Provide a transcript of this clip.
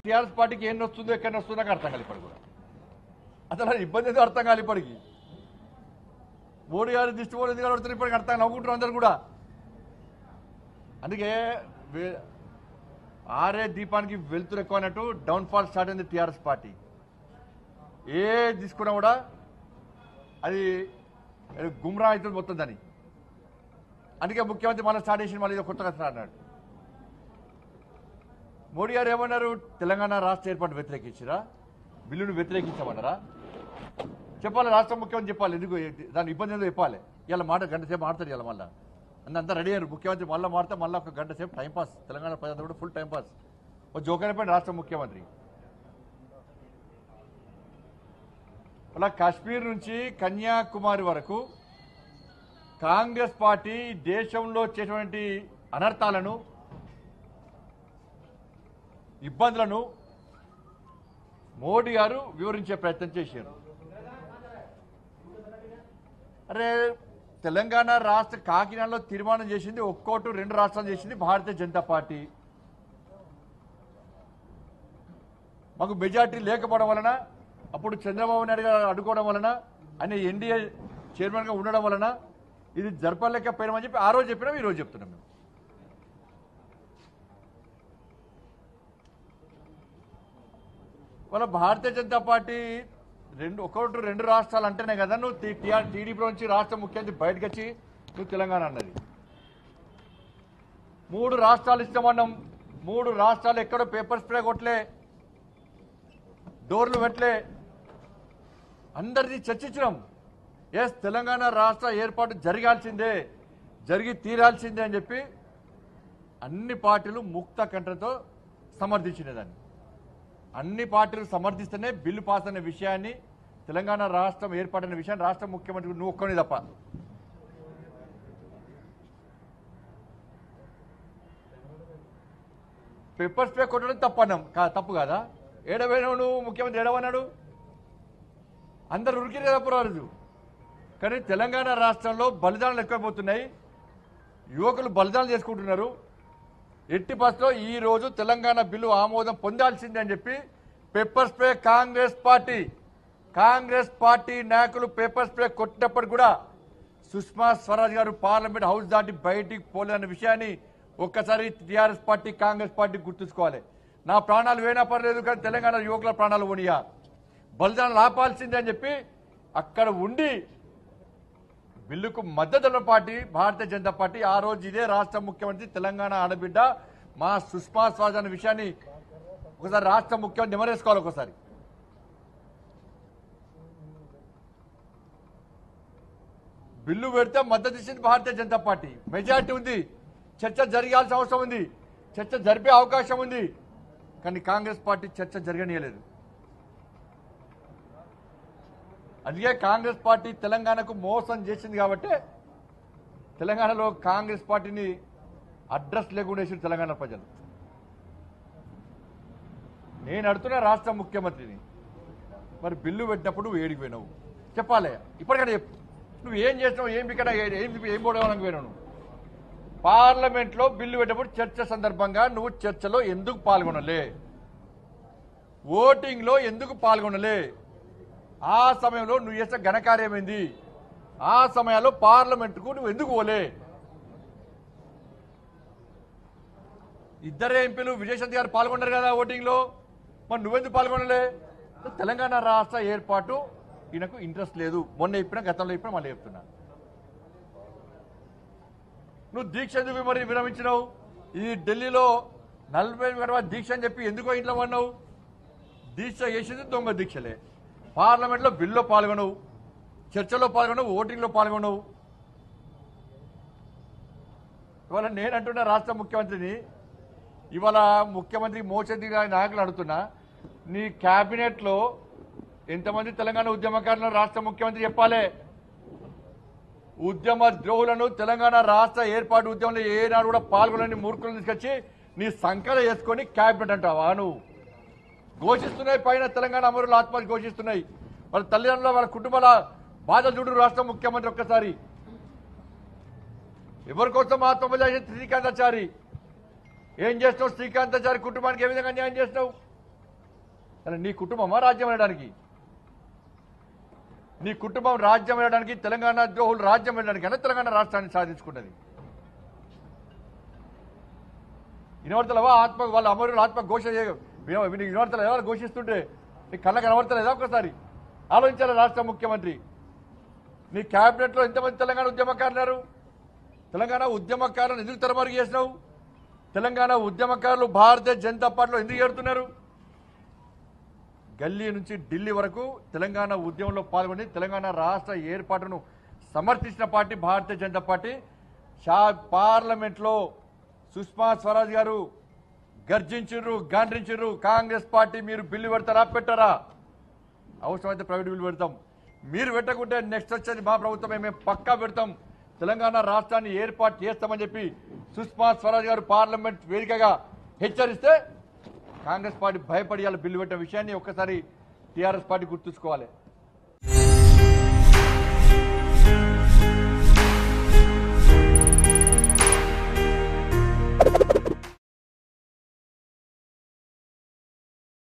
TRS పార్టీకి ఏం వస్తుందో ఎక్కడ వస్తుందో నాకు అర్థం కాదు ఇప్పటికి కూడా అసలు అది ఇబ్బంది ఏదో అర్థం కాదు ఇప్పటికి మోడీ గారి దిష్టి పోలేదు ఎందుకు పడుతుంది ఇప్పటికి అర్థం నవ్వుకుంటున్నారు అందరు కూడా అందుకే వే- ఆరే దీపానికి వెళ్తురు ఎక్కువ అన్నట్టు డౌన్ ఫాల్ స్టార్ట్ అయింది టీఆర్ఎస్ పార్టీ ఏ తీసుకున్నా కూడా అది అది గుమ్రా అవుతుంది మొత్తం దాన్ని అందుకే ముఖ్యమంత్రి మళ్ళీ స్టార్ట్ చేసి మళ్ళీ ఇది కొత్తగా స్టార్ట్ అన్నాడు మోడీ గారు ఏమన్నారు తెలంగాణ రాష్ట్ర ఏర్పాటు వ్యతిరేకించరా బిల్లును వ్యతిరేకించమన్నారా చెప్పాలి రాష్ట్ర ముఖ్యమంత్రి చెప్పాలి ఎందుకు దాని ఇబ్బంది ఏదో చెప్పాలి ఇలా మాట గంట సేపు మాడతారు ఇలా మళ్ళీ అంతా రెడీ అయ్యారు ముఖ్యమంత్రి మళ్ళీ మాడితే మళ్ళీ ఒక గంట సేపు టైం పాస్ తెలంగాణ ప్రజలందరూ కూడా ఫుల్ టైం పాస్ ఒక జోకైపోయిన రాష్ట్ర ముఖ్యమంత్రి అలా కాశ్మీర్ నుంచి కన్యాకుమారి వరకు కాంగ్రెస్ పార్టీ దేశంలో చేసినటువంటి అనర్థాలను ఇబ్బందులను మోడీ గారు వివరించే ప్రయత్నం చేశారు అరే తెలంగాణ రాష్ట్ర కాకినాడలో తీర్మానం చేసింది ఒక్కోటు రెండు రాష్ట్రాలు చేసింది భారతీయ జనతా పార్టీ మాకు మెజార్టీ లేకపోవడం వలన అప్పుడు చంద్రబాబు నాయుడు గారు అడ్డుకోవడం వలన ఆయన ఎన్డీఏ చైర్మన్గా ఉండడం వలన ఇది జరపలేకపోయినామని చెప్పి ఆ రోజు చెప్పినాం ఈ రోజు చెప్తున్నాం మేము వాళ్ళ భారతీయ జనతా పార్టీ రెండు ఒకటి రెండు రాష్ట్రాలు అంటేనే కదా నువ్వు టీఆర్ టీడీపీ నుంచి రాష్ట్ర ముఖ్యమంత్రి బయటకు వచ్చి నువ్వు తెలంగాణ అన్నది మూడు రాష్ట్రాలు ఇస్తామన్నాం మూడు రాష్ట్రాలు ఎక్కడో పేపర్ స్ప్రే కొట్టలే డోర్లు పెట్టలే అందరిది చర్చించినాం ఎస్ తెలంగాణ రాష్ట్ర ఏర్పాటు జరగాల్సిందే జరిగి తీరాల్సిందే అని చెప్పి అన్ని పార్టీలు ముక్త కంఠంతో సమర్థించినదాన్ని అన్ని పార్టీలు సమర్థిస్తేనే బిల్లు పాస్ అనే విషయాన్ని తెలంగాణ రాష్ట్రం ఏర్పాటైన విషయాన్ని రాష్ట్ర ముఖ్యమంత్రి నువ్వు ఒక్కని తప్ప పేపర్ స్ప్రే కొట్టడం తప్పన్నాం కా తప్పు కాదా ఏడవైనావు నువ్వు ముఖ్యమంత్రి ఏడవన్నాడు అందరు ఉరికిరే తప్పరాదు కానీ తెలంగాణ రాష్ట్రంలో బలిదానాలు ఎక్కువైపోతున్నాయి యువకులు బలిదానాలు చేసుకుంటున్నారు ఎట్టి బస్సులో ఈ రోజు తెలంగాణ బిల్లు ఆమోదం పొందాల్సిందే అని చెప్పి pepper spray Congress party Congress party నాయకులు పేపర్ స్ప్రే కొట్టినప్పుడు కూడా సుష్మా స్వరాజ్ గారు పార్లమెంట్ హౌస్ దాటి బయటికి పోలేదన్న విషయాన్ని ఒక్కసారి టీఆర్ఎస్ పార్టీ కాంగ్రెస్ పార్టీ గుర్తుంచుకోవాలి నా ప్రాణాలు వేనా పర్లేదు కానీ తెలంగాణ యువకుల ప్రాణాలు పోనీయా బలిదానాలు ఆపాల్సిందే అని చెప్పి అక్కడ ఉండి బిల్లుకు మద్దతున్న పార్టీ భారతీయ జనతా పార్టీ ఆ రోజు ఇదే రాష్ట్ర ముఖ్యమంత్రి తెలంగాణ ఆడబిడ్డ మా సుష్మా స్వరాజ్ అనే విషయాన్ని ఒకసారి రాష్ట్ర ముఖ్యమంత్రి నిమరేసుకోవాలి ఒకసారి బిల్లు పెడితే మద్దతు ఇచ్చింది భారతీయ జనతా పార్టీ మెజారిటీ ఉంది చర్చ జరగాల్సిన అవసరం ఉంది చర్చ జరిపే అవకాశం ఉంది కానీ కాంగ్రెస్ పార్టీ చర్చ జరగనీయలేదు అందుకే కాంగ్రెస్ పార్టీ తెలంగాణకు మోసం చేసింది కాబట్టి తెలంగాణలో కాంగ్రెస్ పార్టీని అడ్రస్ లేకుండా వేసింది తెలంగాణ ప్రజలు నేను అడుగుతున్న రాష్ట్ర ముఖ్యమంత్రిని మరి బిల్లు పెట్టినప్పుడు నువ్వు ఏడికి పోయినావు చెప్పాలి ఇప్పటికైనా చెప్పు నువ్వు ఏం చేసినావు ఏం ఇక్కడ ఏం ఏం పోవడానికి పోయినావు నువ్వు పార్లమెంట్లో బిల్లు పెట్టినప్పుడు చర్చ సందర్భంగా నువ్వు చర్చలో ఎందుకు పాల్గొనలే ఓటింగ్లో ఎందుకు పాల్గొనలే ఆ సమయంలో నువ్వు చేసిన ఘనకార్యమైంది ఆ సమయంలో పార్లమెంటుకు నువ్వు ఎందుకు పోలే ఇద్దరు ఎంపీలు విజయశాంతి గారు పాల్గొన్నారు కదా ఓటింగ్లో మరి నువ్వెందుకు పాల్గొనలే తెలంగాణ రాష్ట్ర ఏర్పాటు ఈయనకు ఇంట్రెస్ట్ లేదు మొన్న చెప్పినా గతంలో చెప్పినా మళ్ళీ చెప్తున్నా నువ్వు దీక్ష ఎందుకు మరి విరమించినావు ఈ ఢిల్లీలో నలభై గడవ దీక్ష అని చెప్పి ఎందుకో ఇంట్లో పడినావు దీక్ష చేసింది దొంగ దీక్షలే పార్లమెంట్లో బిల్లో పాల్గొనవు చర్చలో పాల్గొనవు ఓటింగ్లో పాల్గొనవు ఇవాళ నేను అంటున్న రాష్ట్ర ముఖ్యమంత్రిని ఇవాళ ముఖ్యమంత్రి మోచంది నాయకులు అడుగుతున్నా నీ క్యాబినెట్లో ఎంతమంది తెలంగాణ ఉద్యమకారులను రాష్ట్ర ముఖ్యమంత్రి చెప్పాలి ఉద్యమ ద్రోహులను తెలంగాణ రాష్ట్ర ఏర్పాటు ఉద్యమంలో ఏనాడు కూడా పాల్గొనని మూర్ఖులను తీసుకొచ్చి నీ సంకల వేసుకొని క్యాబినెట్ అంటావా నువ్వు ఘోషిస్తున్నాయి పైన తెలంగాణ అమరులు ఆత్మహత్య ఘోషిస్తున్నాయి వాళ్ళ తల్లిదండ్రుల వాళ్ళ కుటుంబాల బాధ చూడు రాష్ట్ర ముఖ్యమంత్రి ఒక్కసారి ఎవరి కోసం ఆత్మహత్య చేసిన శ్రీకాంతాచారి ఏం చేస్తావు శ్రీకాంతాచారి కుటుంబానికి ఏ విధంగా న్యాయం చేస్తావు అలా నీ కుటుంబమా రాజ్యం వెళ్ళడానికి నీ కుటుంబం రాజ్యం వెళ్ళడానికి తెలంగాణ ద్రోహులు రాజ్యం వెళ్ళడానికి అనే తెలంగాణ రాష్ట్రాన్ని సాధించుకున్నది వినవర్తలవా ఆత్మ వాళ్ళ అమరులు ఆత్మ ఘోష వినవర్తలు ఎవరు ఘోషిస్తుంటే నీ కళ్ళ కనబడతలేదా ఒకసారి ఆలోచించాలి రాష్ట్ర ముఖ్యమంత్రి నీ క్యాబినెట్ లో ఎంతమంది తెలంగాణ ఉద్యమకారులు ఉన్నారు? తెలంగాణ ఉద్యమకారులను ఎందుకు తెరమరుగు చేసినావు తెలంగాణ ఉద్యమకారులు భారతీయ జనతా పార్టీలో ఎందుకు చేరుతున్నారు గల్లీ నుంచి ఢిల్లీ వరకు తెలంగాణ ఉద్యమంలో పాల్గొని తెలంగాణ రాష్ట్ర ఏర్పాటును సమర్థించిన పార్టీ భారతీయ జనతా పార్టీ షా పార్లమెంట్లో సుష్మా స్వరాజ్ గారు గర్జించిర్రు గాండ్రించిర్రు కాంగ్రెస్ పార్టీ మీరు బిల్లు పెడతారా పెట్టారా అవసరమైతే ప్రైవేట్ బిల్లు పెడతాం మీరు పెట్టకుంటే నెక్స్ట్ వచ్చేది మా ప్రభుత్వమే మేము పక్కా పెడతాం తెలంగాణ రాష్ట్రాన్ని ఏర్పాటు చేస్తామని చెప్పి సుష్మా స్వరాజ్ గారు పార్లమెంట్ వేదికగా హెచ్చరిస్తే కాంగ్రెస్ పార్టీ భయపడి వాళ్ళ బిల్లు పెట్టిన విషయాన్ని ఒక్కసారి టీఆర్ఎస్ పార్టీ గుర్తుంచుకోవాలి